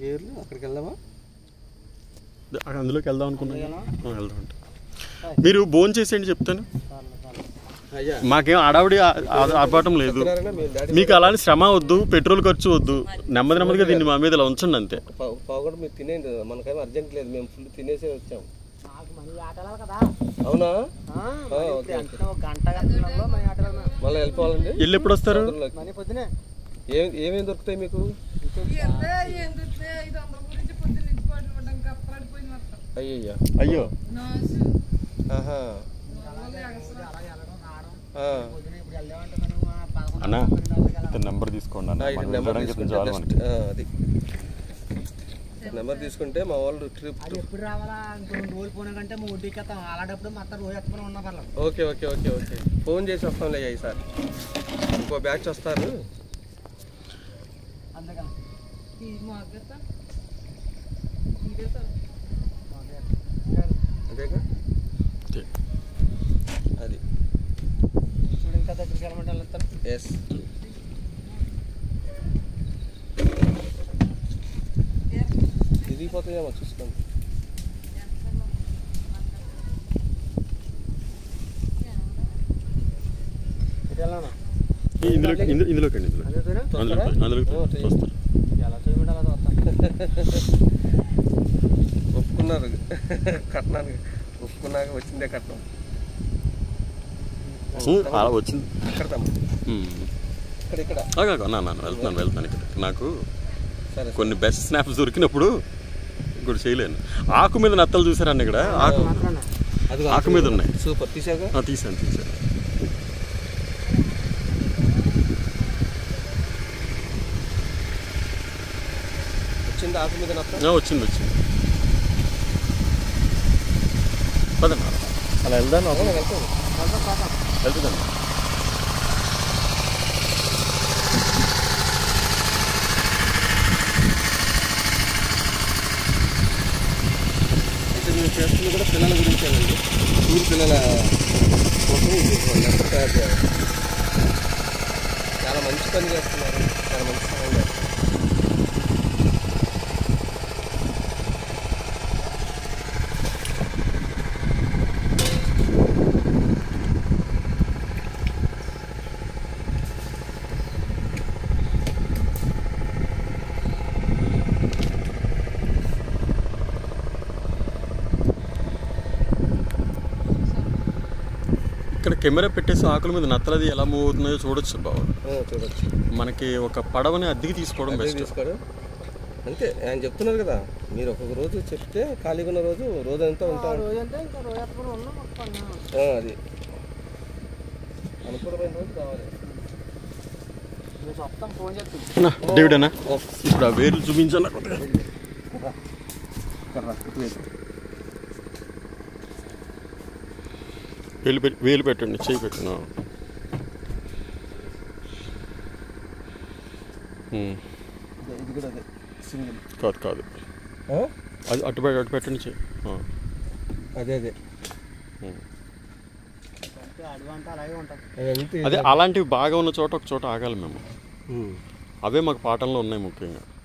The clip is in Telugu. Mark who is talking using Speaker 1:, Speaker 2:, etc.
Speaker 1: వేర్లు అక్కడికి వెళ్దామా
Speaker 2: అక్కడ అందులోకి వెళ్దాం అనుకున్నాను ఆ, వెళ్దాం అంటే మీరు భోజనం చేసేయండి చెప్తాను
Speaker 1: అయ్యా
Speaker 2: మాకేం అడావిడి ఆ- ఆ- ఆర్భాటం లేదు
Speaker 1: తిన్నారన్నా మేము డాడీ
Speaker 2: మీకు అలాంటి శ్రమ వద్దు పెట్రోల్ ఖర్చు వద్దు నెమ్మది నెమ్మదిగా దీన్ని మా మీద ఇలా ఉంచండి అంతే
Speaker 1: పావు పావు కూడా మీరు తినేయండి మనకేమో అర్జెంట్ లేదు మేము ఫుల్ తినేసే వచ్చాం
Speaker 3: నాకు మనీ ఆటలాలి కదా
Speaker 1: అవునా
Speaker 3: ఆ,
Speaker 1: ఆ,
Speaker 3: మరి
Speaker 1: ఓకే,
Speaker 3: ఇప్పుడు ఒక గంట గంటలో మనీ ఆటలాలి
Speaker 1: మళ్ళీ వెళ్ళిపోవాలండి
Speaker 2: వెళ్ళి ఎప్పుడు వస్తారు
Speaker 1: అందులోకి.
Speaker 3: మనీ పొద్దునే
Speaker 1: ఏం ఏమేమి దొరుకుతాయి మీకు అయ్యయ్యా
Speaker 2: అయ్యో
Speaker 1: ఆహా ఆ.
Speaker 3: పొద్దునే ఇప్పుడు వెళ్ళామంటే మనం ఆ పదకొండు
Speaker 2: అన్నా
Speaker 3: పన్నెండు గంటలకు వెళ్ళాలి.
Speaker 2: నెంబర్ తీసుకోండి అన్న
Speaker 1: ఆ, ఇది
Speaker 2: మనం
Speaker 1: నెంబర్
Speaker 2: వెళ్ళడానికి
Speaker 1: తీసుకుంటే
Speaker 2: చాలు
Speaker 1: బెస్ట్.
Speaker 2: మనకి
Speaker 1: ఆ, అది నెంబర్ తీసుకుంటే మా వాళ్ళు ట్రిప్
Speaker 3: అది ఎప్పుడు రావాలా ఇంకో రెండు రోజులు పోయినా కంటే మా వడ్డీకి ఎత్తాం అలాంటప్పుడు మొత్తం రోజు ఎత్తుకుని ఉన్నా పర్లేదు
Speaker 1: okay okay okay okay phone చేసి వస్తాంలే ఈసారి ఇంకో బ్యాచ్ వస్తారు
Speaker 3: అందుకని
Speaker 1: అంతేగా
Speaker 2: ఓకే.
Speaker 1: అది
Speaker 3: చూడు ఇంకా దగ్గరికి వెళ్ళమంటే వెళ్తాను
Speaker 1: ఎస్ తిరిగిపోతాయేమో చూసుకోండి
Speaker 3: ఇటు వెళ్ళాను
Speaker 2: ఈ ఇందులో ఇందు- ఇందులోకి అండి ఇందులో
Speaker 3: అదే చూడు
Speaker 2: అందులో అందులోకి
Speaker 1: ఓ, చెయ్యి.
Speaker 2: వస్తారు
Speaker 3: ఎలా చూడమంటే అలా వస్తాను
Speaker 1: ఒప్పుకున్నారు కట్నానికి ఒప్పుకున్నాక వచ్చిందే కట్నం
Speaker 2: ఉ, అలా వచ్చింది
Speaker 1: ఇక్కడ తమ్ము.
Speaker 2: ఉమ్.
Speaker 1: ఇక్కడ ఇక్కడ
Speaker 2: ఆగు, ఆగు, అన్న అన్న, అన్న, వెళ్తున్నాను వెళ్తున్నాను ఇక్కడ నాకు
Speaker 1: సరే
Speaker 2: కొన్ని బెస్ట్ స్నాప్స్ దొరికినప్పుడు ఇంకోటి చేయలేను ఆకు మీద నత్తలు చూసారండి ఇక్కడ ఆకు
Speaker 1: అది
Speaker 2: ఆకు మీద ఉన్నాయి.
Speaker 1: సూపర్ తీసాగా
Speaker 2: ఆ, తీసాను తీసాను
Speaker 1: వచ్చింది ఆకు మీద నత్త
Speaker 2: ఆ, వచ్చింది వచ్చింది పదండి అలా. అలా వెళ్దాం
Speaker 1: అవునా, వెళ్తాం.
Speaker 2: వెళ్తుందండి
Speaker 1: అయితే మేము చేస్తుంది కూడా పిల్లల గురించేనండి స్కూల్ పిల్లల కోసం ఇది నెంబర్ తయారు చేయాలి చాలా మంచి పని చేస్తున్నారు చాలా మంచి సహాయం చేస్తున్నారు
Speaker 2: ఇక్కడ కెమెరా పెట్టేసి ఆకుల మీద నత్తలది ఎలా మూవ్ అవుతున్నాయో చూడొచ్చు బాబు
Speaker 1: ఆ, చూడొచ్చు
Speaker 2: మనకి ఒక పడవని అద్దెకి తీసుకోవడం
Speaker 1: అదే
Speaker 2: బెస్ట్
Speaker 1: తీసుకోడు అంతే ఆయన చెప్తున్నారు కదా మీరు ఒక్కొక్క రోజు చెప్తే ఖాళీగా ఉన్న రోజు రోజంతా ఉంటాం
Speaker 3: రోజు అంటే ఇంకా రోజు ఎత్తుకుని ఉన్నాం మొత్తం
Speaker 1: ఆ, అది అనుకూలమైన రోజు కావాలి
Speaker 3: మేము చెప్తాం ఫోన్ చేస్తాం
Speaker 2: డేవిడ్ అన్న ఇప్పుడు ఆ వేర్లు చూపించాను కొద్దిగా వేలు పెట్టి వేలు పెట్టండి చేయి పెట్టండి ఆ. ఉమ్,
Speaker 1: ఇది కూడా అదే సింగిల్
Speaker 2: కాదు కాదు అది అటు పెట్టి అటు పెట్టండి చేయి ఆ.
Speaker 1: అదే అదే
Speaker 2: ఉమ్.
Speaker 3: అంటే అడవి అంటే అలాగే ఉంటుంది
Speaker 1: అదంతే
Speaker 2: అదే అలాంటివి బాగా ఉన్న చోట ఒక చోట ఆగాలి మేము
Speaker 1: ఉమ్.
Speaker 2: అవే మాకు పాఠంలో ఉన్నాయి ముఖ్యంగా